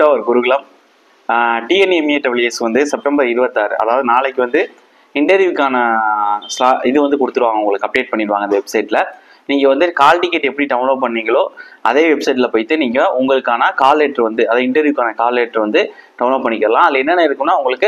to our குருகுலம் TNMAWS வந்து September இருபத்தாறு அதாவது நாளைக்கு வந்து இன்டர்வியூக்கான ஸ்லா இது வந்து கொடுத்துருவாங்க உங்களுக்கு அப்டேட் பண்ணிடுவாங்க அந்த வெப்சைட்டில் நீங்கள் வந்து கால் டிக்கெட் எப்படி டவுன்லோட் பண்ணீங்களோ அதே வெப்சைட்டில் போயிட்டு நீங்கள் உங்களுக்கான கால் லெட்டர் வந்து அதை இன்டர்வியூக்கான கால் லெட்டர் வந்து டவுன்லோட் பண்ணிக்கலாம் அதில் என்னென்ன இருக்குன்னா உங்களுக்கு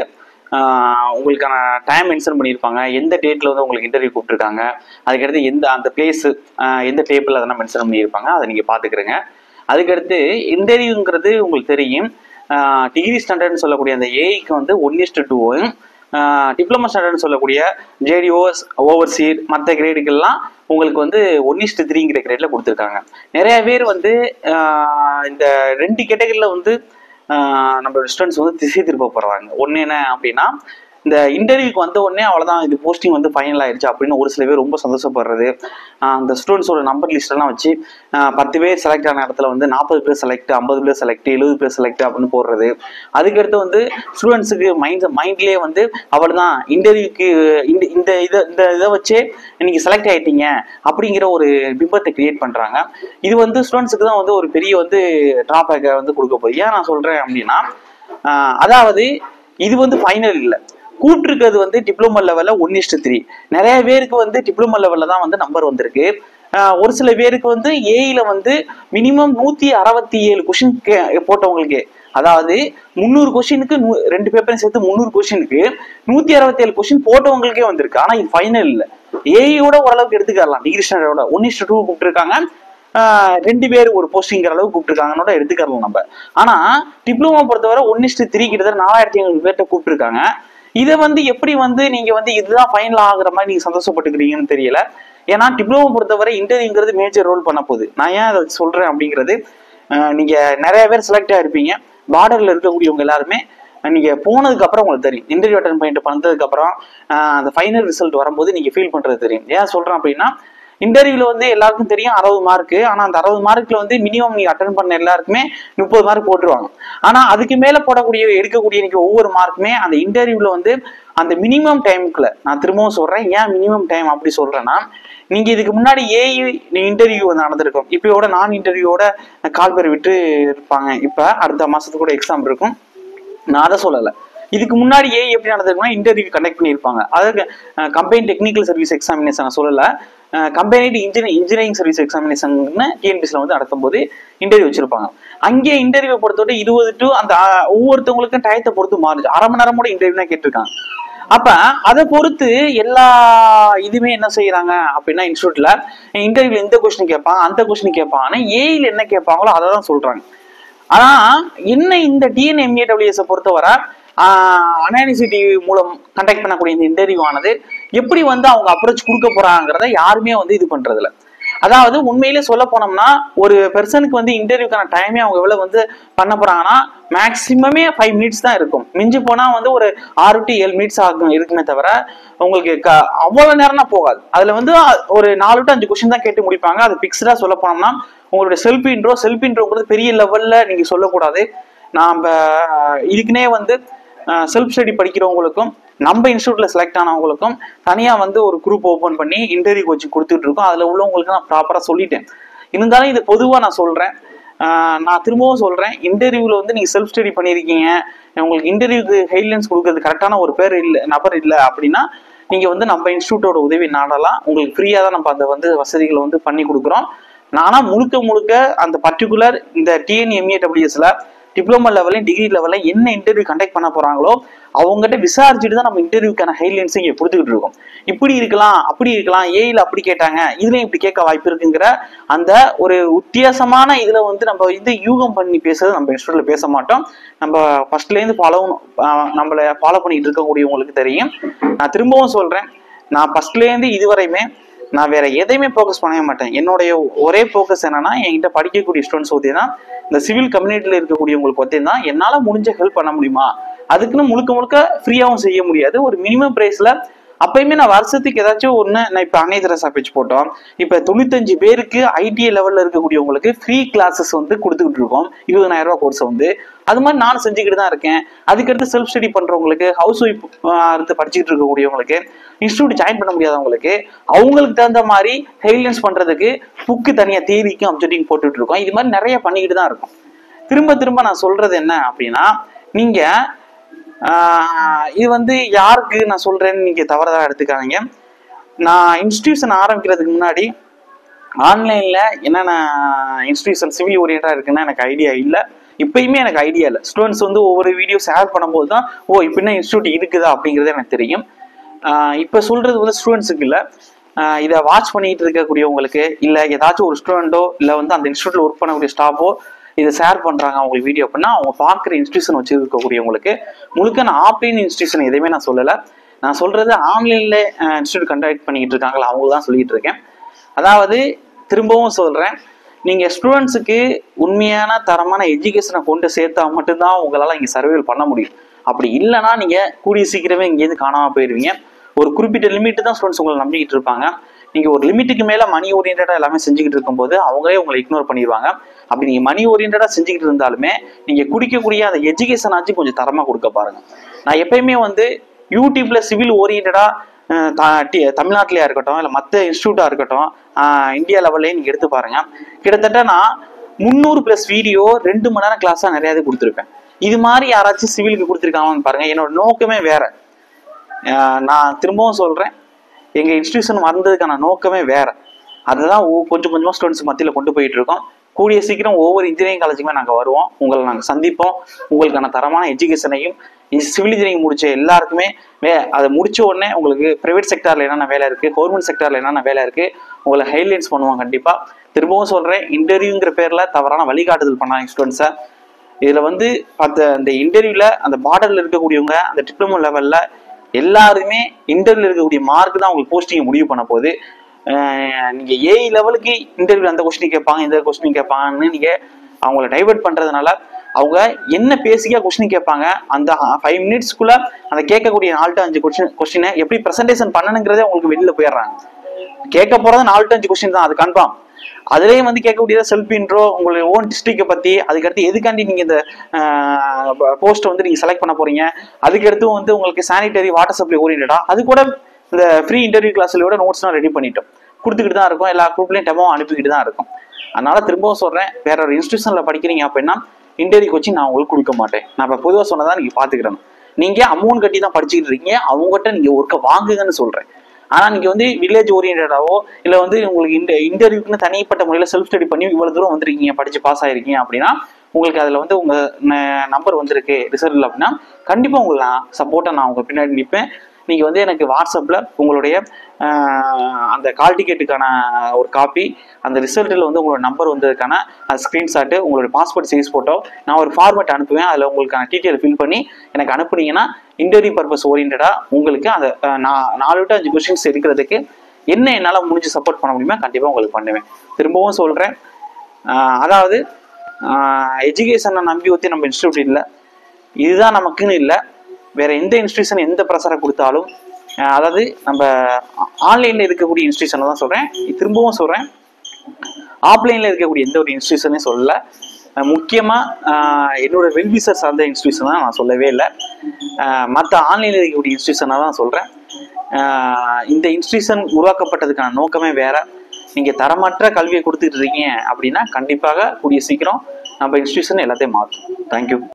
ஆஹ் உங்களுக்கான டைம் மென்ஷன் பண்ணியிருப்பாங்க எந்த டேட்டில் வந்து உங்களுக்கு இன்டர்வியூ கூப்பிட்டுருக்காங்க அதுக்கடுத்து எந்த அந்த பிளேஸு எந்த டேபிள் அதெல்லாம் மென்ஷன் பண்ணியிருப்பாங்க அதை நீங்கள் பார்த்துக்கிறங்க அதுக்கடுத்து இன்டர்வியூங்கிறது உங்களுக்கு தெரியும் டிகிரி ஸ்டாண்டர்ட்னு சொல்லக்கூடிய அந்த ஏஐக்கு வந்து ஒன் இஸ்டு டூவும் டிப்ளமோ ஸ்டாண்டர்ட்னு சொல்லக்கூடிய ஜேடிஓஸ் ஓவர்சீர் மற்ற கிரேடுக்கெல்லாம் உங்களுக்கு வந்து ஒன் இஸ்டு த்ரீங்கிற கிரேடில் கொடுத்துருக்காங்க நிறைய பேர் வந்து ஆஹ் இந்த ரெண்டு கேட்டகரியில் வந்து ஆஹ் நம்மளோட ஸ்டூடெண்ட்ஸ் வந்து திசை திருப்ப போடுறாங்க ஒன்று என்ன அப்படின்னா இந்த இன்டர்வியூக்கு வந்த உடனே அவ்வளோதான் இது போஸ்டிங் வந்து ஃபைனல் ஆயிடுச்சு அப்படின்னு ஒரு சில பேர் ரொம்ப சந்தோஷப்படுறது ஆஹ் அந்த ஸ்டூடெண்ட்ஸோட நம்பர் லிஸ்டெல்லாம் வச்சு ஆஹ் பத்து பேர் செலக்ட் ஆன இடத்துல வந்து நாற்பது பேர் செலக்ட் ஐம்பது பேர் செலக்ட் எழுபது பேர் செலக்ட் அப்படின்னு போடுறது அதுக்கடுத்து வந்து ஸ்டூடெண்ட்ஸுக்கு மைண்ட் மைண்ட்லேயே வந்து அவ்வளோதான் இன்டர்வியூக்கு இந்த இந்த இதை இந்த இதை வச்சே இன்னைக்கு செலக்ட் ஆயிட்டீங்க அப்படிங்கிற ஒரு பிம்பத்தை கிரியேட் பண்ணுறாங்க இது வந்து ஸ்டூடெண்ட்ஸுக்கு தான் வந்து ஒரு பெரிய வந்து ட்ராபேக்கை வந்து கொடுக்க போகுது ஏன் நான் சொல்கிறேன் அப்படின்னா ஆஹ் அதாவது இது வந்து ஃபைனல் இல்லை கூட்டிருக்கிறது வந்து டிப்ளமோ லெவலில் ஒன் இஸ்டு த்ரீ நிறைய பேருக்கு வந்து டிப்ளமோ லெவலில் தான் வந்து நம்பர் வந்திருக்கு ஆஹ் ஒரு சில பேருக்கு வந்து ஏஇல வந்து மினிமம் நூற்றி அறுபத்தி ஏழு கொஷின் போட்டவங்களுக்கு அதாவது முந்நூறு கொஷினுக்கு நூ ரெண்டு பேப்பரையும் சேர்த்து முந்நூறு கொஷினுக்கு நூற்றி அறுபத்தி ஏழு கொஷின் போட்டவங்களுக்கே வந்திருக்கு ஆனால் இது ஃபைனல் இல்லை ஏஐயோட ஓரளவுக்கு எடுத்துக்கலாம் டிகிரி ஸ்டாண்டர்டோட ஒன் இஸ்டு டூ கூப்பிட்டுருக்காங்க ஆஹ் ரெண்டு பேர் ஒரு போஸ்டிங்கிற அளவுக்கு கூப்பிட்டுருக்காங்கன்னோட எடுத்துக்கலாம் நம்ம ஆனா டிப்ளமோ பொறுத்தவரை ஒன் இஸ்டு த்ரீ கிட்டத்தட்ட நாலாயிரத்தி ஐநூறு பேர்ட்ட கூப்பிட்டுருக்காங்க இதை வந்து எப்படி வந்து நீங்க வந்து இதுதான் ஃபைனல் ஆகுற மாதிரி நீங்க சந்தோஷப்பட்டுக்கிறீங்கன்னு தெரியல ஏன்னா டிப்ளமோ பொறுத்தவரை இன்டர்வியூங்கிறது மேஜர் ரோல் பண்ண போகுது நான் ஏன் அதை சொல்றேன் அப்படிங்கிறது ஆஹ் நீங்க நிறைய பேர் செலக்ட் ஆயிருப்பீங்க பார்டர்ல இருக்கக்கூடியவங்க எல்லாருமே நீங்க போனதுக்கு அப்புறம் உங்களுக்கு தெரியும் இன்டர்வியூ அட்டன் பண்ணிட்டு பண்ணதுக்கு அப்புறம் ஆஹ் அந்த ஃபைனல் ரிசல்ட் வரும்போது நீங்க ஃபீல் பண்றது தெரியும் ஏன் சொல்றேன் அப்படின்னா இன்டர்வியூல வந்து எல்லாருக்கும் தெரியும் அறுபது மார்க் ஆனா அந்த அறுபது மார்க்ல வந்து மினிமம் நீங்க அட்டன் பண்ண எல்லாருக்குமே முப்பது மார்க் போட்டுருவாங்க ஆனா அதுக்கு மேல போடக்கூடிய எடுக்கக்கூடிய இன்னைக்கு ஒவ்வொரு மார்க்குமே அந்த இன்டர்வியூல வந்து அந்த மினிமம் டைமுக்குள்ள நான் திரும்பவும் சொல்றேன் ஏன் மினிமம் டைம் அப்படி சொல்றேன்னா நீங்க இதுக்கு முன்னாடி ஏஐ இன்டர்வியூ வந்து நடந்திருக்கும் இப்போட நான் இன்டர்வியூவோட கால் பேர் விட்டு இருப்பாங்க இப்ப அடுத்த மாசத்துக்கு கூட எக்ஸாம் இருக்கும் நான் அதை சொல்லலை இதுக்கு முன்னாடி ஏ எப்படி நடந்திருக்குன்னா இன்டர்வியூ கண்டக்ட் பண்ணியிருப்பாங்க அதாவது கம்பெனி டெக்னிக்கல் சர்வீஸ் எக்ஸாமினேஷன் நான் சொல்லலை company engineering engineering service examination டிஎன்பிசியில் வந்து நடத்தும் போது இன்டர்வியூ வச்சிருப்பாங்க அங்கே இன்டர்வியூ பொறுத்தவரை இருபது டு அந்த அஹ், ஒவ்வொருத்தவங்களுக்கும் டயத்தை பொறுத்து மாறுச்சு அரை மணி நேரம் கூட இன்டர்வியூ கேட்டிருக்காங்க அப்ப அதை பொறுத்து எல்லா இதுவுமே என்ன செய்யறாங்க அப்படின்னா இன்ஸ்டியூட்ல இன்டர்வியூ இந்த கொஸ்டின் கேட்பான் அந்த கொஸ்டின் கேட்பான் ஆனா ஏயில் என்ன கேட்பாங்களோ அதை தான் சொல்றாங்க ஆனா என்ன இந்த டிஎன்எம்ஏடபிள்யூஎஸ் பொறுத்தவரை அனானிசிட்டி மூலம் கண்டக்ட் பண்ணக்கூடிய இந்த இன்டர்வியூ ஆனது எப்படி வந்து அவங்க அப்ரோச் கொடுக்க போறாங்கிறத யாருமே வந்து இது பண்றது இல்ல அதாவது உண்மையிலே சொல்ல போனோம்னா ஒரு பெர்சனுக்கு வந்து இன்டர்வியூக்கான டைமே அவங்க எவ்வளவு வந்து பண்ண போறாங்கன்னா மேக்சிமமே ஃபைவ் மினிட்ஸ் தான் இருக்கும் மிஞ்சி போனா வந்து ஒரு ஆறு டு ஏழு மினிட்ஸ் ஆகும் இருக்குமே தவிர உங்களுக்கு க- அவ்வளவு நேரம்னா போகாது அதுல வந்து ஒரு நாலு டு அஞ்சு கொஸ்டின் தான் கேட்டு முடிப்பாங்க அது பிக்ஸ்டா சொல்ல போனோம்னா உங்களுடைய செல்ஃப் இன்ட்ரோ செல்ஃப் இன்ட்ரோங்கிறது பெரிய லெவல்ல நீங்க சொல்லக்கூடாது நாம இதுக்குனே வந்து செல்ஃப் ஸ்டடி படிக்கிறவங்களுக்கும் நம்ம இன்ஸ்டியூட்ல செலக்ட் ஆனவங்களுக்கும் தனியா வந்து ஒரு குரூப் ஓபன் பண்ணி இன்டர்வியூ கோச்சிங் கொடுத்துட்டு இருக்கோம் அதுல உள்ளவங்களுக்கு நான் ப்ராப்பரா சொல்லிட்டேன் இருந்தாலும் இது பொதுவா நான் சொல்றேன் ஆஹ் நான் திரும்பவும் சொல்றேன் இன்டர்வியூல வந்து நீங்க செல்ஃப் ஸ்டடி பண்ணியிருக்கீங்க உங்களுக்கு இன்டர்வியூக்கு ஹைலைன்ஸ் கொடுக்கறது கரெக்டான ஒரு பேர் இல்லை நபர் இல்லை அப்படின்னா நீங்க வந்து நம்ம இன்ஸ்டியூட்டோட உதவி நாடலாம் உங்களுக்கு ஃப்ரீயா தான் நம்ம அந்த வந்து வசதிகளை வந்து பண்ணி கொடுக்குறோம் நானா முழுக்க முழுக்க அந்த பர்டிகுலர் இந்த டிஎன்எம்ஏடபிள்யூஎஸ்ல டிப்ளமோ லெவலையும் டிகிரி லெவலில் என்ன இன்டர்வியூ கண்டக்ட் பண்ண போறாங்களோ அவங்ககிட்ட விசாரிச்சுட்டு தான் நம்ம இன்டர்வியூக்கான ஹைலைன்ஸ் இங்கே கொடுத்துக்கிட்டு இருக்கோம் இப்படி இருக்கலாம் அப்படி இருக்கலாம் ஏயில் அப்படி கேட்டாங்க இதுலயும் இப்படி கேட்க வாய்ப்பு இருக்குங்கிற அந்த ஒரு வித்தியாசமான இதுல வந்து நம்ம இது யூகம் பண்ணி பேசுறது நம்ம இன்ஸ்டியூட்ல பேச மாட்டோம் நம்ம ஃபர்ஸ்ட்ல இருந்து ஃபாலோ நம்மள ஃபாலோ பண்ணிட்டு இருக்கக்கூடியவங்களுக்கு தெரியும் நான் திரும்பவும் சொல்றேன் நான் ஃபர்ஸ்ட்ல இருந்து இதுவரையுமே நான் வேற எதையுமே ஃபோக்கஸ் பண்ணவே மாட்டேன் என்னுடைய ஒரே ஃபோக்கஸ் என்னன்னா என்கிட்ட படிக்கக்கூடிய ஸ்டூடெண்ட்ஸ் பற்றி தான் இந்த சிவில் கம்யூனிட்டியில் இருக்கக்கூடியவங்களுக்கு பற்றி தான் என்னால் முடிஞ்ச ஹெல்ப் பண்ண முடியுமா அதுக்குன்னு முழுக்க முழுக்க ஃப்ரீயாகவும் செய்ய முடியாது ஒரு மினிமம் ப்ரைஸில் அப்பயுமே நான் வருஷத்துக்கு ஏதாச்சும் ஒன்று நான் இப்போ அன்னைதரசா பேச்சு போட்டோம் இப்போ தொண்ணூத்தஞ்சு பேருக்கு ஐடிஐ லெவலில் இருக்கக்கூடியவங்களுக்கு ஃப்ரீ கிளாஸஸ் வந்து கொடுத்துக்கிட்டு இருக்கோம் இருபதாயிரம் ரூபாய் கோர்ஸ் வந்து அது மாதிரி நானும் செஞ்சுக்கிட்டு தான் இருக்கேன் அதுக்கடுத்து செல்ஃப் ஸ்டடி பண்றவங்களுக்கு ஹவுஸ் ஒய்ஃப் அடுத்து படிச்சுக்கிட்டு இருக்கக்கூடியவங்களுக்கு இன்ஸ்டியூட் ஜாயின் பண்ண முடியாதவங்களுக்கு அவங்களுக்கு தகுந்த மாதிரி ஹைலைன்ஸ் பண்றதுக்கு புக்கு தனியா தேரிக்கும் அப்ஜெக்டிங் போட்டுட்டு இருக்கோம் இது மாதிரி நிறைய பண்ணிக்கிட்டு தான் இருக்கும் திரும்ப திரும்ப நான் சொல்றது என்ன அப்படின்னா நீங்க ஆஹ், இது வந்து யாருக்கு நான் சொல்றேன்னு நீங்க தவறதா எடுத்துக்காதீங்க நான் இன்ஸ்டிடியூஷன் ஆரம்பிக்கிறதுக்கு முன்னாடி ஆன்லைன்ல என்னென்ன இன்ஸ்டிடியூஷன் சிவில் ஓரியண்டா இருக்குன்னா எனக்கு ஐடியா இல்லை இப்பயுமே எனக்கு ஐடியா இல்லை ஸ்டூடெண்ட்ஸ் வந்து ஒவ்வொரு வீடியோ ஷேர் பண்ணும்போது தான் ஓ இப்படின்னா இன்ஸ்டியூட் இருக்குதா அப்படிங்கிறது எனக்கு தெரியும் ஆஹ் இப்ப சொல்றது வந்து ஸ்டூடெண்ட்ஸுக்கு இல்லை இதை வாட்ச் பண்ணிட்டு இருக்கக்கூடியவங்களுக்கு இல்லை ஏதாச்சும் ஒரு ஸ்டூடெண்ட்டோ இல்லை வந்து அந்த இன்ஸ்டியூட்ல ஒர்க் பண்ணக்கூடிய ஸ்டாஃபோ இதை ஷேர் பண்றாங்க அவங்களுக்கு வீடியோ அப்படின்னா அவங்க பார்க்குற இன்ஸ்டியூஷன் வச்சிருக்கக்கூடியவங்களுக்கு முழுக்க நான் ஆஃப்லைன் இன்ஸ்டியூஷன் எதுவுமே நான் சொல்லலை நான் சொல்றது ஆன்லைன்ல இன்ஸ்டியூட் கண்டக்ட் பண்ணிக்கிட்டு இருக்காங்களா அவங்க தான் சொல்லிட்டு இருக்கேன் அதாவது திரும்பவும் சொல்றேன் நீங்க ஸ்டூடெண்ட்ஸுக்கு உண்மையான தரமான எஜுகேஷனை கொண்டு சேர்த்தா மட்டும்தான் உங்களால இங்க சர்வைவல் பண்ண முடியும் அப்படி இல்லைன்னா நீங்க கூடிய சீக்கிரமே இங்கேருந்து காணாம போயிருவீங்க ஒரு குறிப்பிட்ட லிமிட் தான் ஸ்டூடெண்ட்ஸ் உங்களை நம்பிக்கிட்டு இருப்பாங்க நீங்க ஒரு லிமிட்டுக்கு மேல மணி ஓரியன்டா எல்லாமே செஞ்சுக்கிட்டு இருக்கும்போது அவங்களே உங்களை இக்னோர் பண்ணிடுவாங்க அப்படி நீங்க மணி ஓரியன்டா செஞ்சுக்கிட்டு இருந்தாலுமே நீங்க குடிக்கக்கூடிய அந்த எஜுகேஷன் ஆச்சு கொஞ்சம் தரமா கொடுக்க பாருங்க நான் எப்பயுமே வந்து யூடியூப்ல சிவில் ஓரியன்டா தமிழ்நாட்டிலயா இருக்கட்டும் இல்லை மற்ற இன்ஸ்டியூட்டா இருக்கட்டும் ஆஹ் இந்தியா லெவல்லே நீங்க எடுத்து பாருங்க கிட்டத்தட்ட நான் முந்நூறு ப்ளஸ் வீடியோ ரெண்டு மணி நேரம் கிளாஸா நிறையாவே கொடுத்துருப்பேன் இது மாதிரி யாராச்சும் சிவிலுக்கு கொடுத்துருக்காங்கன்னு பாருங்க என்னோட நோக்கமே வேற ஆஹ் நான் திரும்பவும் சொல்றேன் எங்க இன்ஸ்டிடியூஷன் வந்ததுக்கான நோக்கமே வேற அதுதான் ஒ- கொஞ்சம் கொஞ்சமா ஸ்டூடெண்ட்ஸ் மத்தியில கொண்டு போயிட்டு இருக்கோம் கூடிய சீக்கிரம் ஒவ்வொரு இன்ஜினியரிங் காலேஜுக்குமே நாங்க வருவோம் உங்களை நாங்க சந்திப்போம் உங்களுக்கான தரமான எஜுகேஷனையும் சிவில் இன்ஜினியரிங் முடிச்ச எல்லாருக்குமே வே அதை முடிச்ச உடனே உங்களுக்கு பிரைவேட் செக்டார்ல என்னென்ன வேலை இருக்கு கவர்மெண்ட் செக்டார்ல என்னென்ன வேலை இருக்கு உங்களை ஹைலைன்ஸ் பண்ணுவோம் கண்டிப்பா திரும்பவும் சொல்றேன் இன்டர்வியூங்கிற பேர்ல தவறான வழிகாட்டுதல் பண்ணாங்க ஸ்டூடெண்ட்ஸை இதுல வந்து அந்த அந்த இன்டர்வியூல அந்த பார்டர்ல இருக்கக்கூடியவங்க அந்த டிப்ளமோ லெவல்ல எல்லாருமே இன்டர்வியூல இருக்கக்கூடிய மார்க் தான் உங்களுக்கு போஸ்டிங் முடிவு பண்ண போகுது அஹ் நீங்க ஏஐ லெவலுக்கு இன்டர்வியூல அந்த கொஸ்டின் கேட்பாங்க இந்த கொஸ்டின் கேட்பாங்கன்னு நீங்க அவங்கள டைவர்ட் பண்றதுனால அவங்க என்ன பேசிக்கா கொஸ்டின் கேட்பாங்க அந்த ஃபைவ் மினிட்ஸ்க்குள்ள அந்த கேட்கக்கூடிய நாலு to அஞ்சு கொஸ்டின் கொஸ்டினை எப்படி ப்ரெசன்டேஷன் பண்ணணுங்கிறதே உங்களுக்கு வெளியில போயிடுறாங்க கேட்க போறது நாலு to அஞ்சு கொஸ்டின் தான் அது கன்ஃபார்ம் அதுலயும் வந்து கேட்கக்கூடியது செல்ஃப் இன்ட்ரோ உங்களுடைய ஓன் டிஸ்ட்ரிக்டை பத்தி அதுக்கடுத்து எதுக்காண்டி நீங்க இந்த போஸ்ட்டை வந்து நீங்க செலக்ட் பண்ண போறீங்க அதுக்கடுத்து வந்து உங்களுக்கு சானிட்டரி வாட்டர் சப்ளை ஓரியன்டா அது கூட இந்த ஃப்ரீ இன்டர்வியூ கிளாஸ்லயோட நோட்ஸ்லாம் ரெடி பண்ணிட்டோம் கொடுத்துக்கிட்டு தான் இருக்கும் எல்லா குரூப்லயும் டெமோ அனுப்பிக்கிட்டு தான் இருக்கும் அதனால திரும்பவும் சொல்றேன் வேற ஒரு இன்ஸ்டியூஷன்ல படிக்கிறீங்க அப்படின்னா இன்டர்வியூ கோச்சிங் நான் உங்களுக்கு கொடுக்க மாட்டேன் நான் இப்போ பொதுவாக சொன்னதான் நீங்க பாத்துக்கிறேன் நீங்க அமௌண்ட் கட்டி தான் படிச்சுக்கிட்டு இருக்கீங்க அவங்ககிட்ட நீங்க ஒர்க்கை வாங்குங்கன்னு சொல்றேன் ஆனா நீங்க வந்து வில்லேஜ் ஓரியன்டாவோ இல்ல வந்து உங்களுக்கு இந்த இன்டர்வியூக்குன்னு தனிப்பட்ட முறையில செல்ஃப் ஸ்டடி பண்ணி இவ்வளவு தூரம் வந்திருக்கீங்க படிச்சு பாஸ் ஆயிருக்கீங்க அப்படின்னா உங்களுக்கு அதுல வந்து உங்க நம்பர் வந்திருக்கு ரிசல்ட்ல அப்படின்னா கண்டிப்பா உங்களை நான் சப்போர்ட்டா நான் உங்க பின்னாடி நிற்பேன் நீங்க வந்து எனக்கு வாட்ஸ்அப்ல உங்களுடைய ஆஹ், அந்த கால் டிக்கெட்டுக்கான ஒரு காப்பி அந்த ரிசல்ட்டில் வந்து உங்களோட நம்பர் வந்ததுக்கான அந்த ஸ்க்ரீன்ஷாட்டு உங்களோட பாஸ்போர்ட் சைஸ் ஃபோட்டோ நான் ஒரு ஃபார்மேட் அனுப்புவேன் அதில் உங்களுக்கான டீட்டெயில் ஃபில் பண்ணி எனக்கு அனுப்புனீங்கன்னா இன்டர்வியூ பர்பஸ் ஓரியன்டா உங்களுக்கு அந்த அஹ், நா- நாலு டு அஞ்சு கொஸ்டின்ஸ் எடுக்கிறதுக்கு என்ன என்னால் முடிஞ்சு சப்போர்ட் பண்ண முடியுமோ கண்டிப்பாக உங்களுக்கு பண்ணுவேன் திரும்பவும் சொல்கிறேன் அதாவது எஜுகேஷனை நம்பி ஊற்றி நம்ம இன்ஸ்டியூட் இல்லை இதுதான் நமக்குன்னு இல்லை வேற எந்த இன்ஸ்டியூஷன் எந்த ப்ரெஷரை கொடுத்தாலும் அஹ், அதாவது நம்ம ஆன்லைனில் இருக்கக்கூடிய இன்ஸ்டியூஷனை தான் சொல்கிறேன் திரும்பவும் சொல்கிறேன் ஆஃப்லைனில் இருக்கக்கூடிய எந்த ஒரு இன்ஸ்டியூஷனையும் சொல்லல அஹ் முக்கியமா ஆஹ் என்னோட வெல்விசர் சார்ந்த இன்ஸ்டியூஷன் தான் நான் சொல்லவே இல்லை மற்ற ஆன்லைனில் இருக்கக்கூடிய இன்ஸ்டியூஷனை தான் சொல்கிறேன் இந்த இன்ஸ்டியூஷன் உருவாக்கப்பட்டதுக்கான நோக்கமே வேற நீங்க தரமற்ற கல்வியை கொடுத்துட்டு இருக்கீங்க அப்படின்னா கண்டிப்பாக கூடிய சீக்கிரம் நம்ம இன்ஸ்டியூஷன் எல்லாத்தையும் மாற்றும் தேங்க்யூ